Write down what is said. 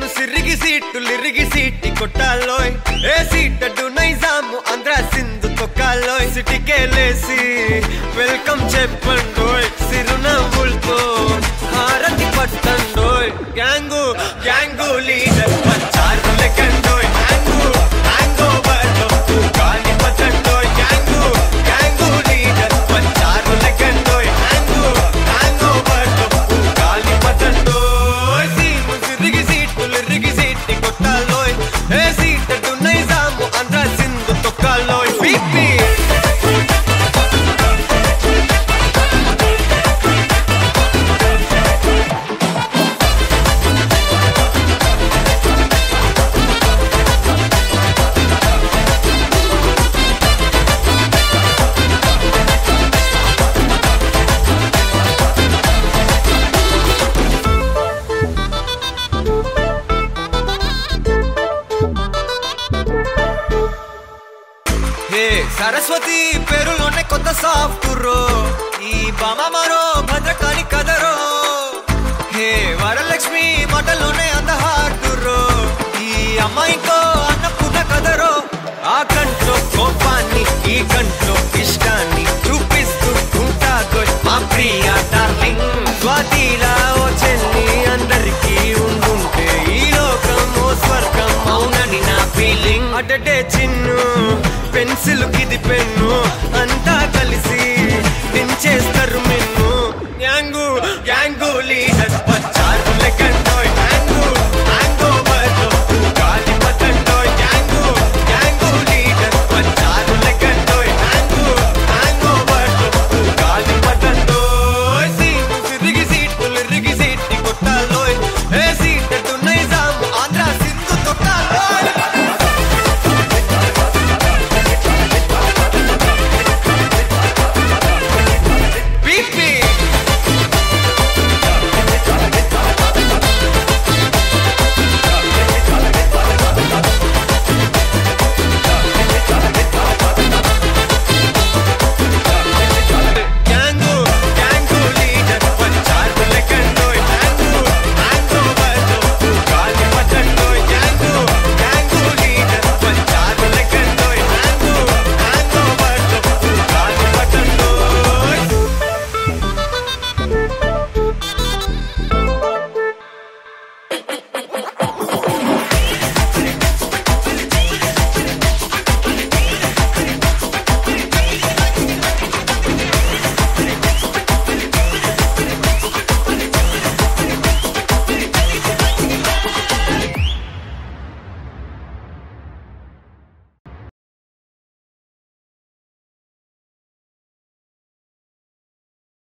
సిరిగి సీటు లిరిగి సీటి కొట్టాలోయ్ ఏ సీటడు నైజాము ఆంధ్ర సింధు తొక్కాలోయ్ సిటికేలేసి వెల్కమ్ చెప్పండోయ్ సిరునవ్వులతో హారతి పట్టండోయ్ గ్యాంగు గ్యాంగు లీడర్ పంచారు లెక్కండోయ్ గ్యాంగు హ్యాంగ్ ఓవర్ గాలి పట్టండోయ్ గ్యాంగు గ్యాంగు లీడర్ పంచారు లెక్కండోయ్ హ్యాంగు హ్యాంగ్ ఓవర్ గాలి పట్టండోయ్ సీము సిరిగి సీటు లిరిగి సీటి కొట్టాలోయ్ ఏ సీటడు నైజాము ఆంధ్ర సింధు తొక్కాలోయ్ పీపీ హే సరస్వతి పేరులోనే కొత్త సాఫ్ట్ రో ఈ బామ మరో భద్రకాళి కదరో హే వరలక్ష్మి మాటల్లోనే అంద హార్ట్ రో ఈ అమ్మాయికో అన్నపూర్ణ కదరో ఆ కంట్లో కోపాన్ని ఈ కంట్లో ఇష్టాన్ని చూపిస్తూ ఉంటాగో మా ప్రియ డార్లింగ్ స్వాతిలా ఓ చెల్లి అందరికీ ఉండుంటే ఈ లోకం ఓ స్వర్గం అవునని నా ఫీలింగ్ అటటే చిన్ను పెన్సిల్ కిదిపే